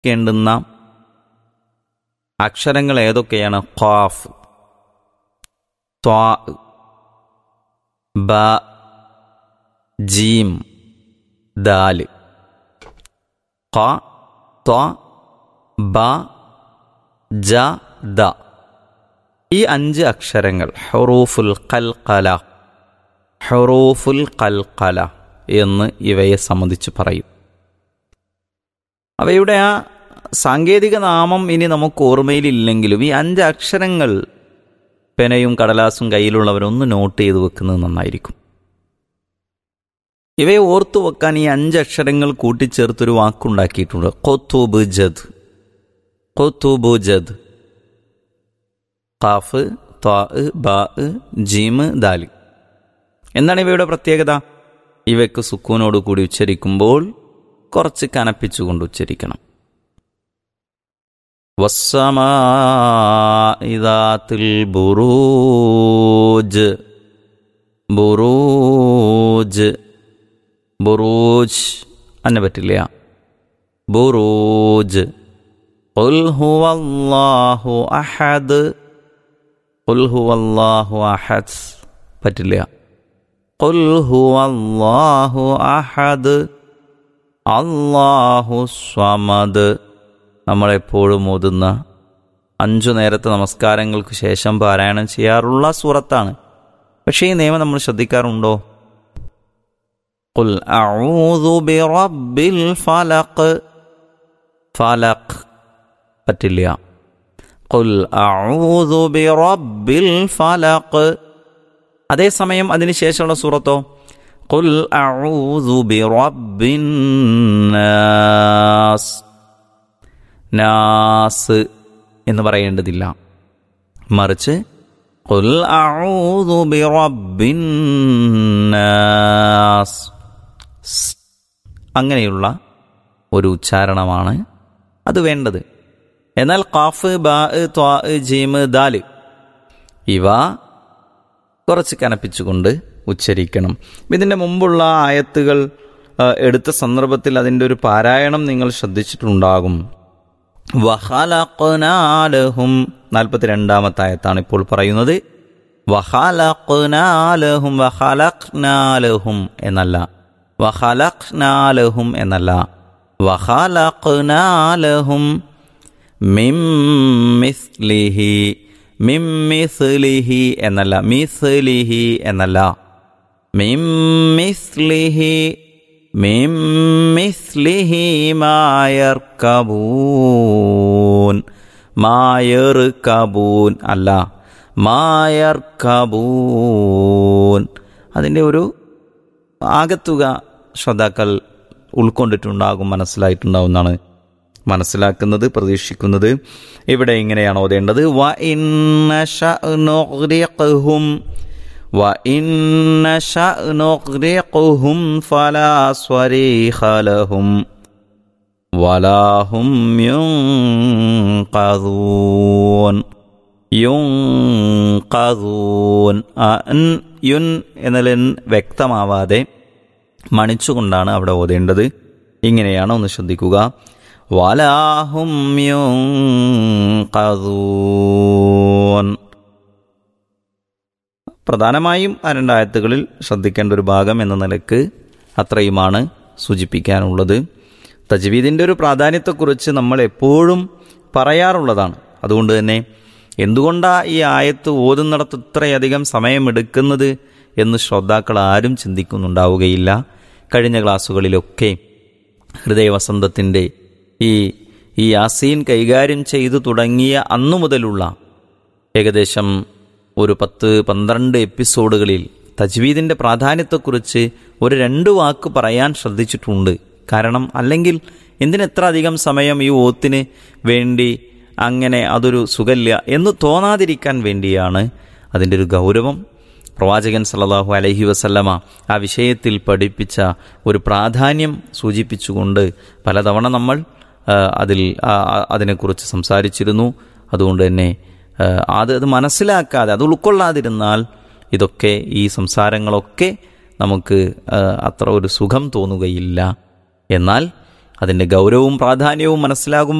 കേണ്ടുന്ന അക്ഷരങ്ങൾ ഏതൊക്കെയാണ് ഖാഫ് ത്വാ ബ ജീം ദാല് ഖ ത്വ ബ ജ ദ ഈ അഞ്ച് അക്ഷരങ്ങൾ ഹുറൂഫുൽ ഖൽഖല ഹുറൂഫുൽ ഖൽഖല എന്ന് ഇവയെ സംബന്ധിച്ച് പറയും അവയുടെ ആ സാങ്കേതിക നാമം ഇനി നമുക്ക് ഓർമ്മയിലില്ലെങ്കിലും ഈ അഞ്ച് അക്ഷരങ്ങൾ പെനയും കടലാസും കയ്യിലുള്ളവരൊന്ന് നോട്ട് ചെയ്ത് വെക്കുന്നത് നന്നായിരിക്കും ഇവയെ ഓർത്തു വെക്കാൻ ഈ അഞ്ച് അക്ഷരങ്ങൾ കൂട്ടിച്ചേർത്തൊരു വാക്കുണ്ടാക്കിയിട്ടുണ്ട് കൊത്തൂബ് ജദ് കൊത്തൂബ് ജദ് ഖാഫ് ത്വാ ബ ജീമ് ദാല് എന്താണ് ഇവയുടെ പ്രത്യേകത ഇവയ്ക്ക് സുക്കൂനോട് കൂടി ഉച്ചരിക്കുമ്പോൾ കുറച്ച് കനപ്പിച്ചുകൊണ്ട് ഉച്ചരിക്കണം വസ്സമാഇദാത്തിൽ ബുറൂജ് ബുറൂജ് ബുറൂജ് അന്നെ പറ്റില്ല ബുറൂജ് قل هو الله أحد قل هو الله أحد പറ്റില്ല قل هو الله أحد അള്ളാഹു സ്വമദ് നമ്മളെപ്പോഴും ഓതുന്ന അഞ്ചു നേരത്തെ നമസ്കാരങ്ങൾക്ക് ശേഷം പാരായണം ചെയ്യാറുള്ള സൂറത്താണ് പക്ഷേ ഈ നിയമം നമ്മൾ ശ്രദ്ധിക്കാറുണ്ടോ ഖുൽ അഊദു ബിറബ്ബിൽ ഫലഖ് ഫലഖ് പറ്റില്ല ഖുൽ അഊദു ബിറബ്ബിൽ ഫലഖ് അതേസമയം അതിനുശേഷമുള്ള സൂറത്തോ ഖുൽ അഊദു ബിറബ്ബിൻ നാസ് നാസ് എന്ന് പറയേണ്ടതില്ല മറിച്ച് ഖുൽ അഊദു ബിറബ്ബിൻ നാസ് സ്. അങ്ങനെയുള്ള ഒരു ഉച്ചാരണമാണ് അത് വേണ്ടത് എന്നാൽ ഖാഫ് ബാ ത്വാ ജീമ് ദാല് ഇവ കുറച്ച് കനപ്പിച്ചുകൊണ്ട് ഉച്ചരിക്കണം ഇതിൻ്റെ മുമ്പുള്ള ആയത്തുകൾ ആ, എടുത്ത സന്ദർഭത്തിൽ അതിൻ്റെ ഒരു പാരായണം നിങ്ങൾ ശ്രദ്ധിച്ചിട്ടുണ്ടാകും വഹലഖ്നാലഹും നാൽപ്പത്തിരണ്ടാമത്തെ ആയത്താണ് ഇപ്പോൾ പറയുന്നത് വഹലഖ്നാലഹും വഹലഖ്നാലഹും എന്നല്ല വഹലഖ്നാലഹും എന്നല്ല വഹലഖ്നാലഹും മിമ്മിസ്ലിഹി മിമ്മിസ്ലിഹി എന്നല്ല മിസ്ലിഹി എന്നല്ല മിമ്മിസ്ലിഹി മിമ്മിസ്ലിഹി മായർക്കബൂൻ മായർക്കബൂൻ അല്ല മായർക്കബൂൻ അതിൻ്റെ ഒരു ആകത്തുക ശ്രോതാക്കൾ ഉൾക്കൊണ്ടിട്ടുണ്ടാകും മനസ്സിലായിട്ടുണ്ടാവുന്നതാണ് മനസ്സിലാക്കുന്നത് പ്രതീക്ഷിക്കുന്നത് ഇവിടെ ഇങ്ങനെയാണ് ഓതേണ്ടത് വ ഇന്ന ശഅ്നുഗ്രിഖുഹും വ ഇന്ന ശഅ്നുഗ്രിഖുഹും ഫലാ സ്വരീഖ ലഹും വലാഹും യുൻഖദൂൻ യുൻഖദൂൻ ആ അൻ യുൻ എന്നതിൽ വ്യക്തമാവാതെ മണിച്ചുകൊണ്ടാണ് അവിടെ ഓതേണ്ടത് ഇങ്ങനെയാണ് ഒന്ന് ശ്രദ്ധിക്കുക വലാഹും യുൻഖദൂൻ പ്രധാനമായും ആ രണ്ടായത്തുകളിൽ ശ്രദ്ധിക്കേണ്ട ഒരു ഭാഗം എന്ന നിലക്ക് അത്രയുമാണ് സൂചിപ്പിക്കാനുള്ളത് തജ്വീദിൻ്റെ ഒരു പ്രാധാന്യത്തെക്കുറിച്ച് നമ്മൾ എപ്പോഴും പറയാറുള്ളതാണ് അതുകൊണ്ട് തന്നെ എന്തുകൊണ്ടാണ് ഈ ആയത്ത് ഓതുന്നിടത്ത് ഇത്രയധികം സമയമെടുക്കുന്നത് എന്ന് ശ്രോതാക്കൾ ആരും ചിന്തിക്കുന്നുണ്ടാവുകയില്ല കഴിഞ്ഞ ക്ലാസ്സുകളിലൊക്കെ ഹൃദയവസന്തത്തിൻ്റെ ഈ ഈ യാസീൻ കൈകാര്യം ചെയ്തു തുടങ്ങിയ അന്നു മുതലുള്ള ഏകദേശം ഒരു പത്ത് പന്ത്രണ്ട് എപ്പിസോഡുകളിൽ തജ്വീദിൻ്റെ പ്രാധാന്യത്തെക്കുറിച്ച് ഒരു രണ്ട് വാക്ക് പറയാൻ ശ്രദ്ധിച്ചിട്ടുണ്ട് കാരണം അല്ലെങ്കിൽ എന്തിനെത്ര അധികം സമയം ഈ ഓത്തിന് വേണ്ടി അങ്ങനെ അതൊരു സുഖല്യ എന്ന് തോന്നാതിരിക്കാൻ വേണ്ടിയാണ് അതിൻ്റെ ഒരു ഗൗരവം പ്രവാചകൻ സല്ലല്ലാഹു അലൈഹി വസല്ലമ ആ വിഷയത്തിൽ പഠിപ്പിച്ച ഒരു പ്രാധാന്യം സൂചിപ്പിച്ചുകൊണ്ട് പലതവണ നമ്മൾ ആ, അതിൽ ആ, ആ, അതിനെക്കുറിച്ച് സംസാരിച്ചിരുന്നു അതുകൊണ്ട് തന്നെ ആ, അത് അത് മനസ്സിലാക്കാതെ അത് ഉൾക്കൊള്ളാതിരുന്നാൽ ഇതൊക്കെ ഈ സംസാരങ്ങളൊക്കെ നമുക്ക് ആ, അത്ര ഒരു സുഖം തോന്നുകയില്ല എന്നാൽ അതിൻ്റെ ഗൗരവവും പ്രാധാന്യവും മനസ്സിലാകും